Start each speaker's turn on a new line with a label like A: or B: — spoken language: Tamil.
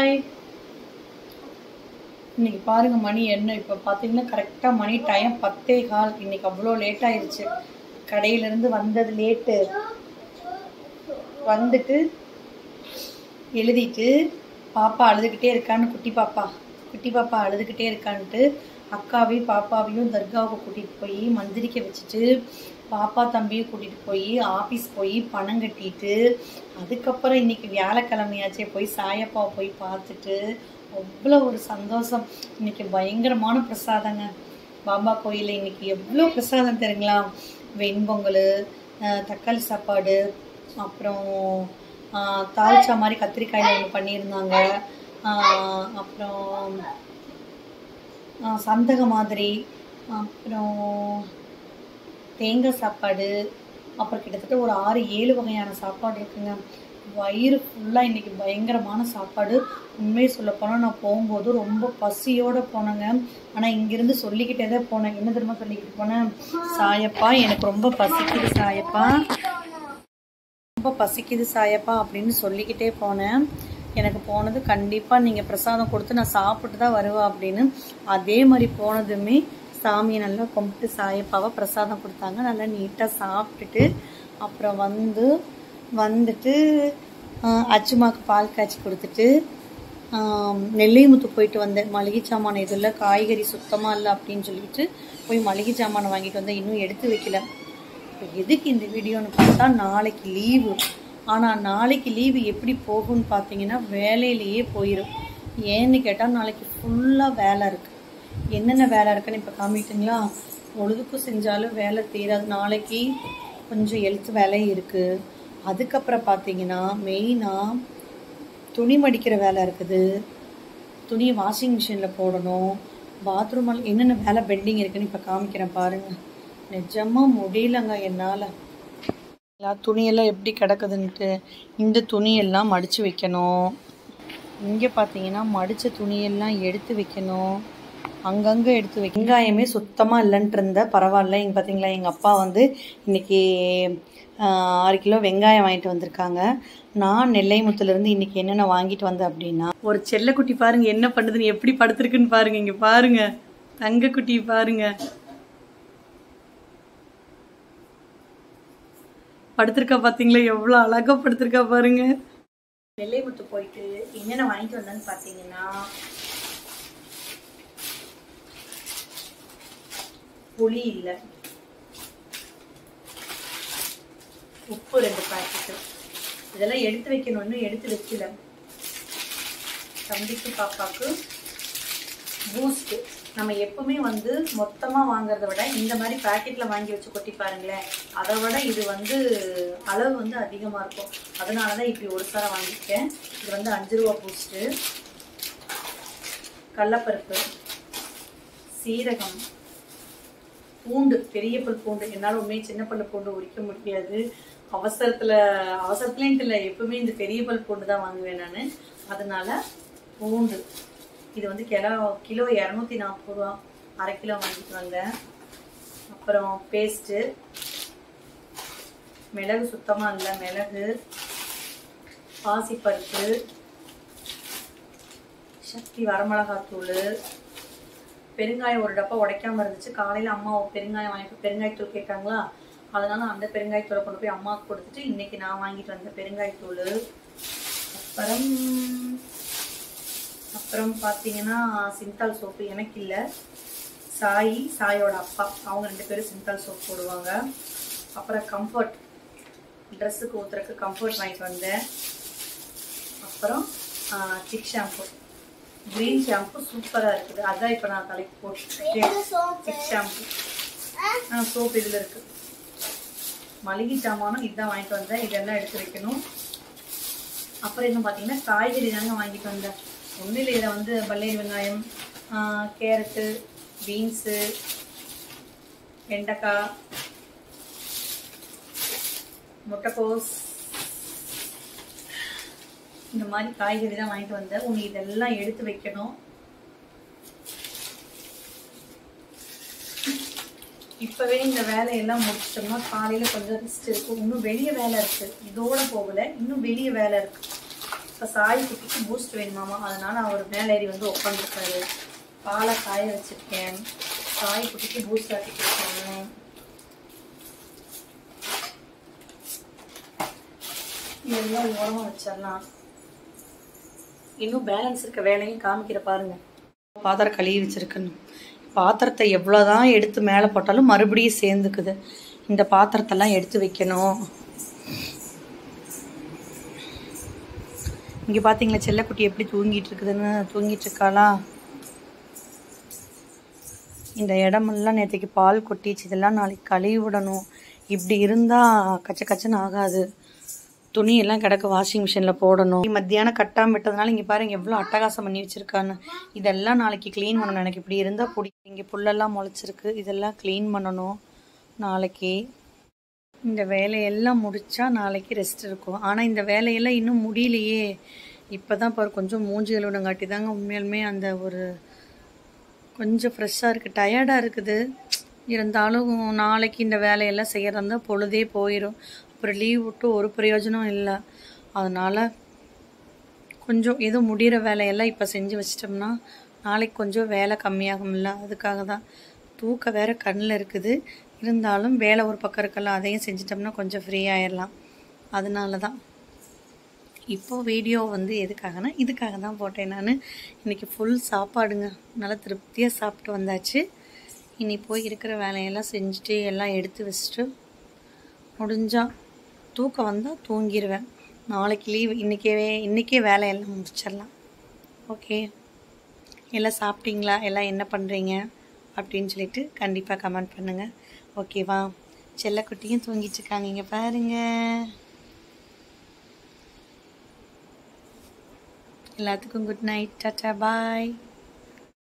A: ஹாய் இன்னைக்கு பாருங்க மணி என்ன இப்போ பார்த்தீங்கன்னா கரெக்டாக மணி டைம் பத்தே கால் இன்னைக்கு அவ்வளோ லேட் ஆயிருச்சு கடையிலேருந்து வந்தது லேட்டு வந்துட்டு எழுதிட்டு பாப்பா அழுதுகிட்டே இருக்கான்னு குட்டி பாப்பா குட்டி பாப்பா அழுதுகிட்டே இருக்கான்ட்டு அக்காவையும் பாப்பாவையும் தர்காவுக்கு கூட்டிகிட்டு போய் மந்திரிக்க வச்சுட்டு பாப்பா தம்பியும் கூட்டிகிட்டு போய் ஆஃபீஸ் போய் பணம் கட்டிட்டு அதுக்கப்புறம் இன்னைக்கு வியாழக்கிழமையாச்சே போய் சாயப்பாவை போய் பார்த்துட்டு அவ்வளோ ஒரு சந்தோஷம் இன்னைக்கு பயங்கரமான பிரசாதங்க பாபா கோயிலில் இன்னைக்கு எவ்வளோ பிரசாதம் தெரியுங்களா வெண்பொங்கல் அஹ் தக்காளி சாப்பாடு அப்புறம் ஆஹ் தாளிச்சா மாதிரி கத்திரிக்காயில் ஒன்று பண்ணியிருந்தாங்க ஆஹ் அப்புறம் ஆஹ் சந்தக மாதிரி அப்புறம் தேங்காய் சாப்பாடு அப்புறம் கிட்டத்தட்ட ஒரு ஆறு ஏழு வகையான சாப்பாடு இருக்குங்க வயிறு ஃபுல்லாக இன்னைக்கு பயங்கரமான சாப்பாடு உண்மையை சொல்ல போனால் நான் போகும்போது ரொம்ப பசியோட போனேங்க ஆனால் இங்கிருந்து சொல்லிக்கிட்டே தான் போனேன் என்ன தெரியுமா சொல்லிக்கிட்டு போனேன் சாயப்பா எனக்கு ரொம்ப பசிக்குது சாயப்பா ரொம்ப பசிக்குது சாயப்பா அப்படின்னு சொல்லிக்கிட்டே போனேன் எனக்கு போனது கண்டிப்பாக நீங்கள் பிரசாதம் கொடுத்து நான் சாப்பிட்டு தான் வருவேன் அப்படின்னு அதே மாதிரி போனதுமே சாமியை நல்லா கும்பிட்டு சாயப்பாவை பிரசாதம் கொடுத்தாங்க நல்லா நீட்டாக சாப்பிட்டுட்டு அப்புறம் வந்து வந்துட்டு ஆஹ், அச்சுமாக்கு பால் காய்ச்சி கொடுத்துட்டு ஆம், நெல்லைமுத்து போயிட்டு வந்தேன் மளிகை சாமான் இதில் காய்கறி சுத்தமாக இல்லை அப்படின்னு சொல்லிட்டு போய் மளிகை சாமானை வாங்கிட்டு வந்தேன் இன்னும் எடுத்து வைக்கல இப்போ எதுக்கு இந்த வீடியோன்னு பார்த்தா நாளைக்கு லீவு ஆனால் நாளைக்கு லீவு எப்படி போகும்னு பார்த்தீங்கன்னா வேலையிலேயே போயிடும் ஏன்னு கேட்டால் நாளைக்கு ஃபுல்லாக வேலை இருக்குது என்னென்ன வேலை இருக்குன்னு இப்போ காமிட்டுங்களா பொழுதுக்கும் செஞ்சாலும் வேலை தீராது நாளைக்கு கொஞ்சம் எழுத்து வேலை இருக்குது அதுக்கப்புறம் பார்த்தீங்கன்னா மெயினாக துணி மடிக்கிற வேலை இருக்குது துணியை வாஷிங் மிஷினில் போடணும் பாத்ரூம் என்னென்ன வேலை பெண்டிங் இருக்குன்னு இப்போ காமிக்கிறேன் பாருங்க நிஜமாக முடியலங்க என்னால் எல்லா துணியெல்லாம் எப்படி கிடக்குதுன்ட்டு இந்த துணியெல்லாம் மடித்து வைக்கணும் இங்கே பார்த்தீங்கன்னா மடித்த துணியெல்லாம் எடுத்து வைக்கணும் அங்கங்கே எடுத்து வைக்க வெங்காயமே சுத்தமாக இல்லைன்ட்டு இருந்த பரவாயில்ல இங்கே பார்த்தீங்களா எங்கள் அப்பா வந்து இன்னைக்கு ஆஹ், ஆறு கிலோ வெங்காயம் வாங்கிட்டு வந்திருக்காங்க நான் நெல்லைமுத்துலேருந்து இன்னைக்கு என்னென்ன வாங்கிட்டு வந்தேன் அப்படின்னா ஒரு செல்லக்குட்டி பாருங்க என்ன பண்ணுதுன்னு எப்படி படுத்திருக்குன்னு பாருங்க இங்கே பாருங்க தங்க குட்டி பாருங்க படுத்திருக்கா பார்த்தீங்களா எவ்வளோ அழகா படுத்திருக்கா பாருங்க நெல்லைமுத்து போயிட்டு என்னென்ன வாங்கிட்டு வந்தேன்னு பார்த்தீங்கன்னா புளி இல்லை உப்பு ரெண்டு பாக்கெட்டு இதெல்லாம் எடுத்து வைக்கணும் இன்னும் எடுத்து வைக்கல தம்பிக்கு பாப்பாக்கு பூஸ்ட் நம்ம எப்பவுமே வந்து மொத்தமா வாங்குறத விட இந்த மாதிரி பாக்கெட்ல வாங்கி வச்சு கொட்டி பாருங்களேன் அதை விட இது வந்து அளவு வந்து அதிகமா இருக்கும் அதனால தான் இப்படி ஒரு சாரை வாங்கியிருக்கேன் இது வந்து அஞ்சு ரூபா பூஸ்ட்டு கடலப்பருப்பு சீரகம் பூண்டு பெரிய பல் பூண்டு என்னால் உண்மையை சின்ன பல்லு பூண்டு உரிக்க முடியாது அவசரத்தில் அவசரத்துலேன்ட்டு இல்லை எப்பவுமே இந்த பெரிய பல் பூண்டு தான் வாங்குவேன் நான் அதனால பூண்டு இது வந்து கிலோ கிலோ இரநூத்தி நாற்பது ரூபா அரை கிலோ வாங்கிட்டு வந்தேன் அப்புறம் பேஸ்ட்டு மிளகு சுத்தமாக இல்லை மிளகு பாசிப்பருப்பு சக்தி வரமிளகாத்தூள் பெருங்காயம் ஒரு டப்பா உடைக்காம இருந்துச்சு காலையில அம்மா பெருங்காயம் வாங்கிட்டு பெருங்காயத்தூள் கேட்டாங்களா அதனால அந்த பெருங்காயத்தூளை கொண்டு போய் அம்மாவுக்கு கொடுத்துட்டு இன்னைக்கு நான் வாங்கிட்டு வந்த பெருங்காயத்தூள் அப்புறம் அப்புறம் பார்த்தீங்கன்னா சிந்தால் சோப்பு எனக்கு இல்லை சாய் சாயோட அப்பா அவங்க ரெண்டு பேரும் சிந்தால் சோப் போடுவாங்க அப்புறம் கம்ஃபர்ட் ட்ரெஸ்ஸுக்கு ஊத்துறதுக்கு கம்ஃபர்ட் வாங்கிட்டு வந்தேன் அப்புறம் சிக் ஷாம்பு கிரீன் ஷாம்பு சூப்பராக இருக்குது அதான் இப்போ நான் தலைக்கு போட்டுருக்கேன் சிக் ஷாம்பு ஆ சோப் இதில் இருக்கு மளிகை சாமானும் இதுதான் வாங்கிட்டு வந்தேன் இதெல்லாம் எடுத்து வைக்கணும் அப்புறம் என்ன பார்த்தீங்கன்னா காய்கறி தாங்க வாங்கிட்டு வந்தேன் ஒன்றும் இல்லை இதில் வந்து பல்லேரி வெங்காயம் ஆ, கேரட்டு பீன்ஸு வெண்டைக்காய் முட்டைக்கோஸ் இந்த மாதிரி காய்கறி தான் வாங்கிட்டு வந்தேன் உனக்கு இதெல்லாம் எடுத்து வைக்கணும் இப்பவே இந்த வேலையெல்லாம் முடிச்சிட்டோம்னா காலையில கொஞ்சம் ரெஸ்ட் இருக்கும் இன்னும் வெளிய வேலை இருக்கு இதோட போகல இன்னும் வெளிய வேலை இருக்கு இப்போ சாய் குட்டிக்கு பூஸ்ட் வேணுமாமா அதனால அவர் மேலே ஏறி வந்து உட்காந்துருக்காரு பாலை காய வச்சிருக்கேன் சாய் குட்டிக்கு பூஸ்ட் ஆட்டி கொடுக்கணும் இதெல்லாம் ஓரமாக வச்சிடலாம் இன்னும் பேலன்ஸ் இருக்க வேலையும் காமிக்கிற பாருங்க பாத்திரம் கழுவி வச்சிருக்கணும் பாத்திரத்தை எவ்வளோதான் எடுத்து மேலே போட்டாலும் மறுபடியும் சேர்ந்துக்குது இந்த பாத்திரத்தெல்லாம் எடுத்து வைக்கணும் இங்கே பார்த்தீங்களா செல்லக்குட்டி எப்படி தூங்கிட்டு இருக்குதுன்னு தூங்கிட்டு இருக்காளா இந்த இடமெல்லாம் நேற்றுக்கு பால் கொட்டிச்சு இதெல்லாம் நாளைக்கு கழுவி விடணும் இப்படி இருந்தால் கச்ச கச்சன்னு ஆகாது துணியெல்லாம் கிடக்க வாஷிங் மிஷினில் போடணும் மத்தியானம் கட்டாமல் விட்டதுனால இங்கே பாருங்க எவ்வளோ அட்டகாசம் பண்ணி வச்சுருக்கான்னு இதெல்லாம் நாளைக்கு க்ளீன் பண்ணணும் எனக்கு இப்படி இருந்தால் பிடிக்கும் இங்கே புல்லெல்லாம் முளைச்சிருக்கு இதெல்லாம் க்ளீன் பண்ணணும் நாளைக்கு இந்த வேலையெல்லாம் முடிச்சா நாளைக்கு ரெஸ்ட் இருக்கும் ஆனால் இந்த வேலையெல்லாம் இன்னும் முடியலையே இப்போ தான் பாரு கொஞ்சம் மூஞ்சி கழுவினங்காட்டி தாங்க உண்மையாலுமே அந்த ஒரு கொஞ்சம் ஃப்ரெஷ்ஷாக இருக்குது டயர்டாக இருக்குது இருந்தாலும் நாளைக்கு இந்த வேலையெல்லாம் செய்கிறதா பொழுதே போயிடும் அப்புறம் லீவ் விட்டு ஒரு பிரயோஜனம் இல்லை அதனால் கொஞ்சம் ஏதோ முடிகிற வேலையெல்லாம் இப்போ செஞ்சு வச்சிட்டோம்னா நாளைக்கு கொஞ்சம் வேலை கம்மியாகும்ல அதுக்காக தான் தூக்கம் வேற கண்ணில் இருக்குது இருந்தாலும் வேலை ஒரு பக்கம் இருக்கல அதையும் செஞ்சிட்டோம்னா கொஞ்சம் ஃப்ரீ ஆயிடலாம் அதனால தான் இப்போ வீடியோ வந்து எதுக்காகனா இதுக்காக தான் போட்டேன் நான் இன்றைக்கி ஃபுல் சாப்பாடுங்க நல்லா திருப்தியாக சாப்பிட்டு வந்தாச்சு இனி போய் இருக்கிற வேலையெல்லாம் செஞ்சுட்டு எல்லாம் எடுத்து வச்சுட்டு முடிஞ்சால் தூக்கம் வந்தால் தூங்கிடுவேன் நாளைக்கு லீவ் இன்றைக்கே இன்றைக்கே வேலையெல்லாம் முடிச்சிடலாம் ஓகே எல்லாம் சாப்பிட்டீங்களா எல்லாம் என்ன பண்ணுறீங்க அப்படின்னு சொல்லிட்டு கண்டிப்பாக கமெண்ட் பண்ணுங்கள் ஓகேவா செல்லக்குட்டியும் தூங்கிட்டு இருக்காங்க இங்கே பாருங்க எல்லாத்துக்கும் குட் நைட் டாட்டா பாய்